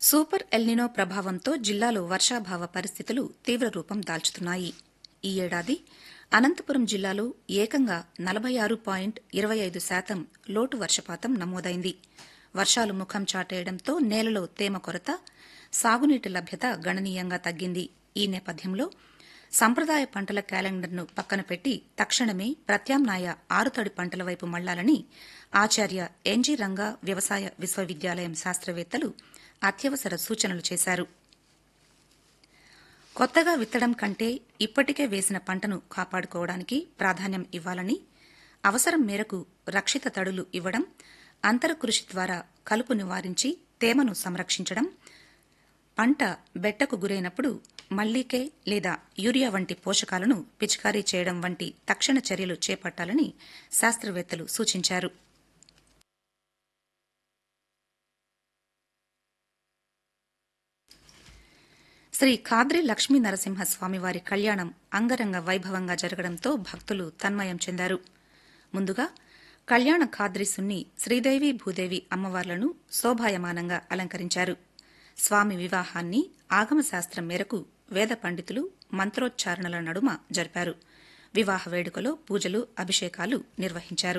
super El Niño ప్రభావంతో జిల్లాలో వర్షాభావ పరిస్థితులు తీవ్ర రూపం దాల్చుతున్నాయి ఈ ఏడాది అనంతపురం జిల్లాలో ఏకంగా నలభై ఆరు పాయింట్ ఇరవై ఐదు శాతం లోటు వర్షపాతం నమోదైంది వర్షాలు ముఖం చాటేయడంతో నేలలో తేమ కొరత సాగునీటి లభ్యత గణనీయంగా తగ్గింది ఈ నేపథ్యంలో సంప్రదాయ పంటల క్యాలెండర్ను పక్కన పెట్టి తక్షణమే ప్రత్యామ్నాయ ఆరుతడి పంటల వైపు మళ్లాలని ఆచార్య ఎన్జీ రంగా వ్యవసాయ విశ్వవిద్యాలయం శాస్త్రవేత్తలు అత్యవసర సూచనలు చేశారు కొత్తగా విత్తడం కంటే ఇప్పటికే వేసిన పంటను కాపాడుకోవడానికి ప్రాధాన్యం ఇవ్వాలని అవసరం మేరకు రక్షిత తడులు ఇవ్వడం అంతర కృషి ద్వారా కలుపు నివారించి తేమను సంరక్షించడం పంట బెట్టకు గురైనప్పుడు మళ్లీకే లేదా యూరియా వంటి పోషకాలను పిచికారీ చేయడం వంటి తక్షణ చర్యలు చేపట్టాలని శాస్త్రవేత్తలు సూచించారు శ్రీ ఖాద్రి లక్ష్మీ నరసింహస్వామివారి కళ్యాణం అంగరంగ వైభవంగా జరగడంతో భక్తులు తన్మయం చెందారు ముందుగా కళ్యాణ ఖాద్రిసున్ని శ్రీదేవి భూదేవి అమ్మవార్లను శోభాయమానంగా అలంకరించారు స్వామి వివాహాన్ని ఆగమశాస్త్రం మేరకు వేద పండితులు మంత్రోచ్చారణల నడుమ జరిపారు వివాహ వేడుకలో పూజలు అభిషేకాలు నిర్వహించారు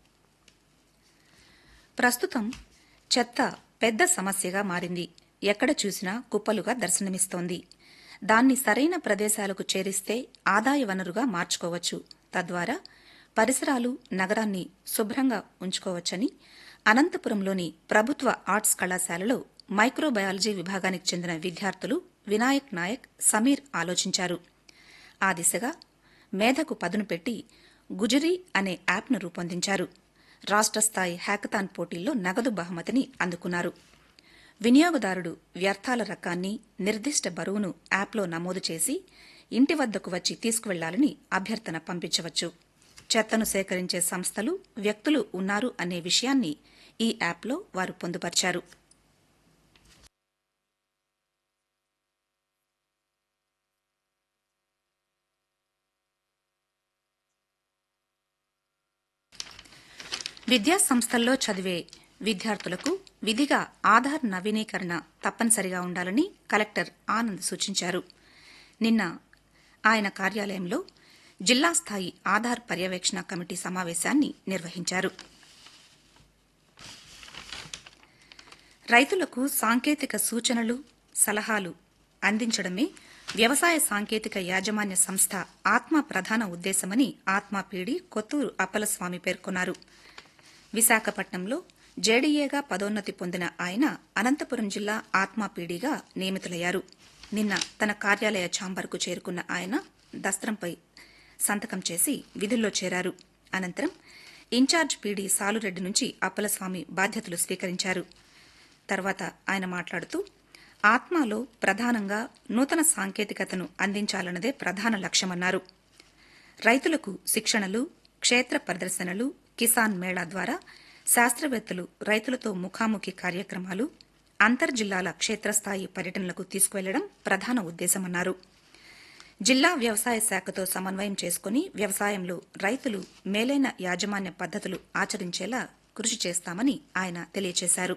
ప్రస్తుతం చెత్త పెద్ద సమస్యగా మారింది ఎక్కడ చూసినా కుప్పలుగా దర్శనమిస్తోంది దాన్ని సరైన ప్రదేశాలకు చేరిస్తే ఆదాయ వనరుగా మార్చుకోవచ్చు తద్వారా పరిసరాలు నగరాన్ని శుభ్రంగా ఉంచుకోవచ్చని అనంతపురంలోని ప్రభుత్వ ఆర్ట్స్ కళాశాలలో మైక్రోబయాలజీ విభాగానికి చెందిన విద్యార్థులు వినాయక్ నాయక్ సమీర్ ఆలోచించారు ఆ దిశగా మేధకు పదును పెట్టి గుజరీ అనే యాప్ను రూపొందించారు రాష్ట స్థాయి హ్యాకథాన్ పోటీల్లో నగదు బహుమతిని అందుకున్నారు వినియోగదారుడు వ్యర్థాల రకాన్ని నిర్దిష్ట బరువును యాప్లో నమోదు చేసి ఇంటి వద్దకు వచ్చి తీసుకువెళ్లాలని అభ్యర్థన పంపించవచ్చు చెత్తను సేకరించే సంస్థలు వ్యక్తులు ఉన్నారు అనే విషయాన్ని ఈ యాప్లో వారు పొందుపర్చారు విద్యా సంస్థల్లో చదివే విద్యార్థులకు విధిగా ఆధార్ నవీకరణ తప్పనిసరిగా ఉండాలని కలెక్టర్ ఆనంద్ సూచించారు నిన్న ఆయన కార్యాలయంలో జిల్లా స్థాయి ఆధార్ పర్యవేక్షణ కమిటీ సమావేశాన్ని నిర్వహించారు రైతులకు సాంకేతిక సూచనలు సలహాలు అందించడమే వ్యవసాయ సాంకేతిక యాజమాన్య సంస్థ ఆత్మ ప్రధాన ఉద్దేశమని ఆత్మ పీడి కొత్తూరు అప్పలస్వామి పేర్కొన్నారు విశాఖపట్నంలో జేడీఏగా పదోన్నతి పొందిన ఆయన అనంతపురం జిల్లా ఆత్మాపీడీగా నియమితులయ్యారు నిన్న తన కార్యాలయ ఛాంబర్కు చేరుకున్న ఆయన దస్త్రంపై సంతకం చేసి విధుల్లో చేరారు అనంతరం ఇన్ఛార్జ్ పీడీ సాలురెడ్డి నుంచి అప్పలస్వామి బాధ్యతలు స్వీకరించారు తర్వాత ఆయన మాట్లాడుతూ ఆత్మలో ప్రధానంగా నూతన సాంకేతికతను అందించాలన్నదే ప్రధాన లక్ష్యమన్నారు రైతులకు శిక్షణలు క్షేత్ర ప్రదర్శనలు కిసాన్ మేళా ద్వారా శాస్త్రవేత్తలు రైతులతో ముఖాముఖి కార్యక్రమాలు అంతర్జిల్లాల క్షేత్రస్థాయి పర్యటనలకు తీసుకువెళ్లడం ప్రధాన ఉద్దేశమన్నారు జిల్లా వ్యవసాయ శాఖతో సమన్వయం చేసుకుని వ్యవసాయంలో రైతులు మేలైన యాజమాన్య పద్దతులు ఆచరించేలా కృషి చేస్తామని ఆయన తెలియజేశారు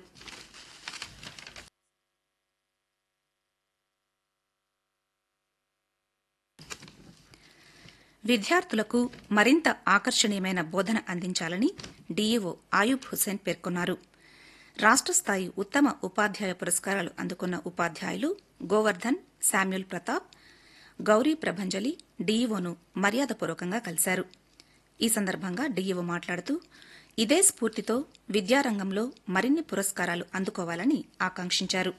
విద్యార్థులకు మరింత ఆకర్షణీయమైన బోధన అందించాలని డీఈఓ ఆయూబ్ హుసేన్ పేర్కొన్నారు రాష్ట స్థాయి ఉత్తమ ఉపాధ్యాయ పురస్కారాలు అందుకున్న ఉపాధ్యాయులు గోవర్ధన్ శామ్యుల్ ప్రతాప్ గౌరీ ప్రభంజలి డీఈఓను మర్యాదపూర్వకంగా కలిశారు ఈ సందర్భంగా డీఈఓ మాట్లాడుతూ ఇదే స్ఫూర్తితో విద్యారంగంలో మరిన్ని పురస్కారాలు అందుకోవాలని ఆకాంక్షించారు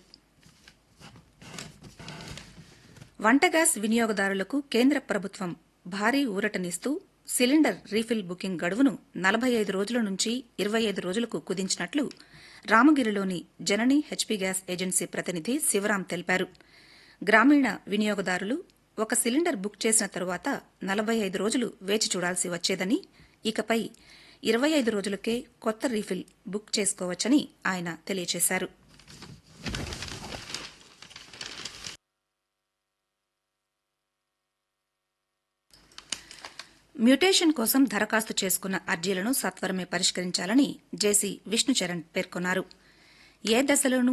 వంట గ్యాస్ వినియోగదారులకు కేంద్ర ప్రభుత్వం భారీ ఊరటనిస్తూ సిలిండర్ రీఫిల్ బుకింగ్ గడువును నలభై ఐదు రోజుల నుంచి ఇరవై ఐదు రోజులకు కుదించినట్లు రామగిరిలోని జనని హెచ్పీ గ్యాస్ ఏజెన్సీ ప్రతినిధి శివరాం తెలిపారు గ్రామీణ వినియోగదారులు ఒక సిలిండర్ బుక్ చేసిన తరువాత నలభై ఐదు రోజులు వేచి చూడాల్సి వచ్చేదని ఇకపై ఇరవై ఐదు రోజులకే కొత్త రీఫిల్ బుక్ చేసుకోవచ్చని ఆయన తెలియజేశారు మ్యూటేషన్ కోసం దరఖాస్తు చేసుకున్న అర్జీలను సత్వరమే పరిష్కరించాలని జేసీ విష్ణుచరణ్ పేర్కొన్నారు ఏ దశలోనూ